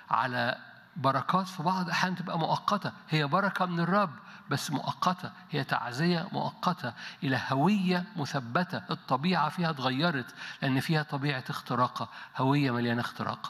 على بركات في بعض الأحيان تبقى مؤقتة هي بركة من الرب بس مؤقتة هي تعزية مؤقتة إلى هوية مثبتة الطبيعة فيها اتغيرت لأن فيها طبيعة اختراقة هوية مليانة اختراقة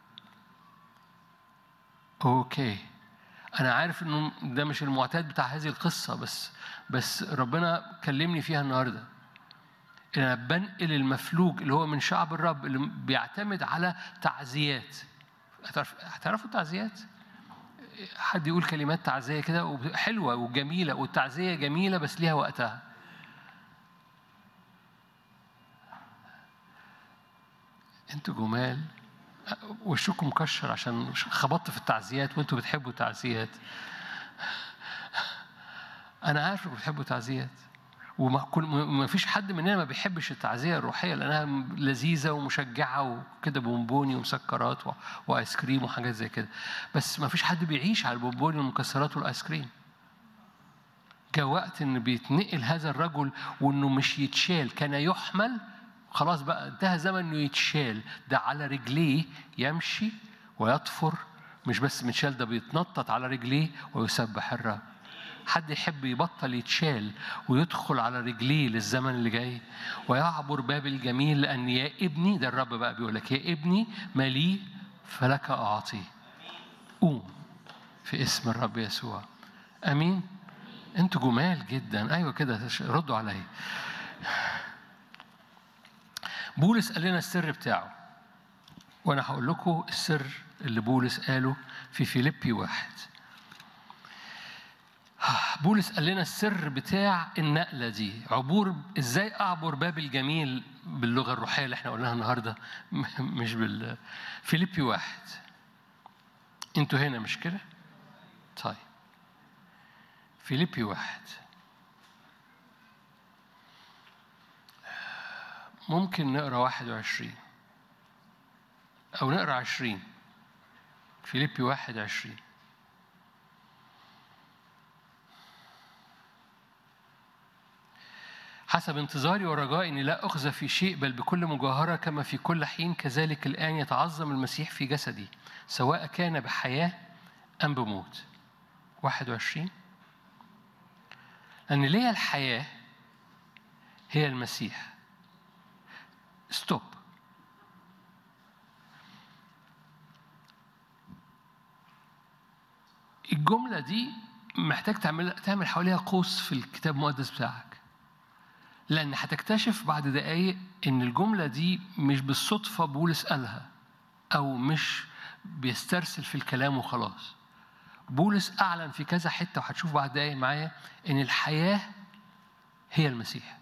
أوكي أنا عارف إنه ده مش المعتاد بتاع هذه القصة بس بس ربنا كلمني فيها النهارده إن أنا بنقل المفلوج اللي هو من شعب الرب اللي بيعتمد على تعزيات هتعرف- هتعرفوا التعزيات؟ حد يقول كلمات تعزية كده حلوة وجميلة والتعزية جميلة بس ليها وقتها انتوا جمال وشكم مكشر عشان خبطت في التعزيات وانتوا بتحبوا التعزيات انا عارف انكم بتحبوا التعزيات وما كل ما فيش حد مننا ما بيحبش التعزيه الروحيه لانها لذيذه ومشجعه وكده بونبوني ومسكرات و- وايس كريم وحاجات زي كده بس ما فيش حد بيعيش على البونبوني والمكسرات والايس كريم جاء وقت ان بيتنقل هذا الرجل وانه مش يتشال كان يحمل خلاص بقى انتهى زمن انه يتشال ده على رجليه يمشي ويطفر مش بس متشال ده بيتنطط على رجليه ويسبح الرب حد يحب يبطل يتشال ويدخل على رجليه للزمن اللي جاي ويعبر باب الجميل لان يا ابني ده الرب بقى بيقول لك يا ابني ما لي فلك اعطي قوم في اسم الرب يسوع امين انتوا جمال جدا ايوه كده ردوا عليا بولس قال لنا السر بتاعه وانا هقول لكم السر اللي بولس قاله في فيليبي واحد بولس قال لنا السر بتاع النقلة دي عبور ازاي اعبر باب الجميل باللغة الروحية اللي احنا قلناها النهاردة مش بال فيليبي واحد انتوا هنا مش كده؟ طيب فيليبي واحد ممكن نقرا 21 أو نقرا 20 فيليبي 21 حسب انتظاري ورجائي اني لا اخزى في شيء بل بكل مجاهره كما في كل حين كذلك الان يتعظم المسيح في جسدي سواء كان بحياه ام بموت 21 لان ليا الحياه هي المسيح ستوب الجملة دي محتاج تعمل تعمل حواليها قوس في الكتاب المقدس بتاعك لأن هتكتشف بعد دقايق إن الجملة دي مش بالصدفة بولس قالها أو مش بيسترسل في الكلام وخلاص بولس أعلن في كذا حتة وهتشوف بعد دقايق معايا إن الحياة هي المسيح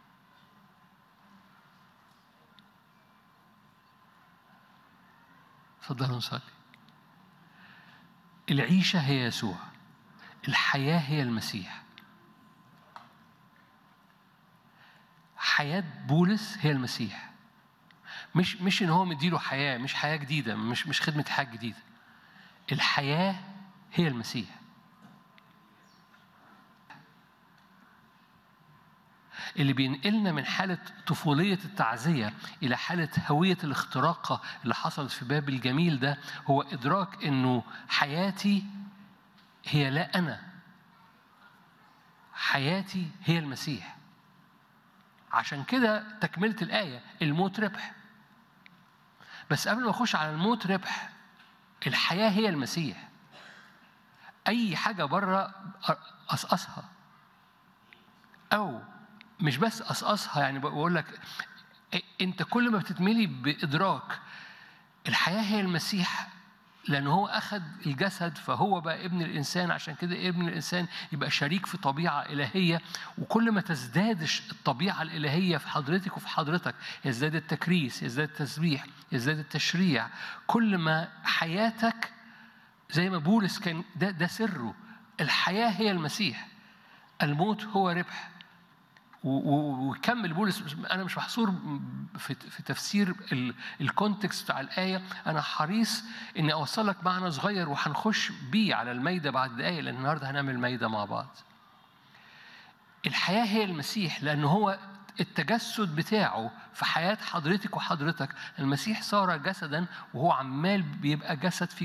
اتفضلوا نصلي العيشة هي يسوع الحياة هي المسيح حياة بولس هي المسيح مش مش ان هو مديله حياة مش حياة جديدة مش مش خدمة حياة جديدة الحياة هي المسيح اللي بينقلنا من حالة طفولية التعزية إلى حالة هوية الاختراقة اللي حصلت في باب الجميل ده هو إدراك إنه حياتي هي لا أنا حياتي هي المسيح عشان كده تكملة الآية الموت ربح بس قبل ما أخش على الموت ربح الحياة هي المسيح أي حاجة بره أصقصها أو مش بس قصقصها يعني بقول لك انت كل ما بتتملي بادراك الحياه هي المسيح لأنه هو أخذ الجسد فهو بقى ابن الإنسان عشان كده ابن الإنسان يبقى شريك في طبيعة إلهية وكل ما تزداد الطبيعة الإلهية في حضرتك وفي حضرتك يزداد التكريس يزداد التسبيح يزداد التشريع كل ما حياتك زي ما بولس كان ده ده سره الحياة هي المسيح الموت هو ربح ويكمل بولس انا مش محصور في في تفسير الكونتكست بتاع الايه انا حريص اني اوصل لك معنى صغير وهنخش بيه على الميده بعد دقايق لان النهارده هنعمل ميده مع بعض الحياه هي المسيح لان هو التجسد بتاعه في حياه حضرتك وحضرتك المسيح صار جسدا وهو عمال بيبقى جسد في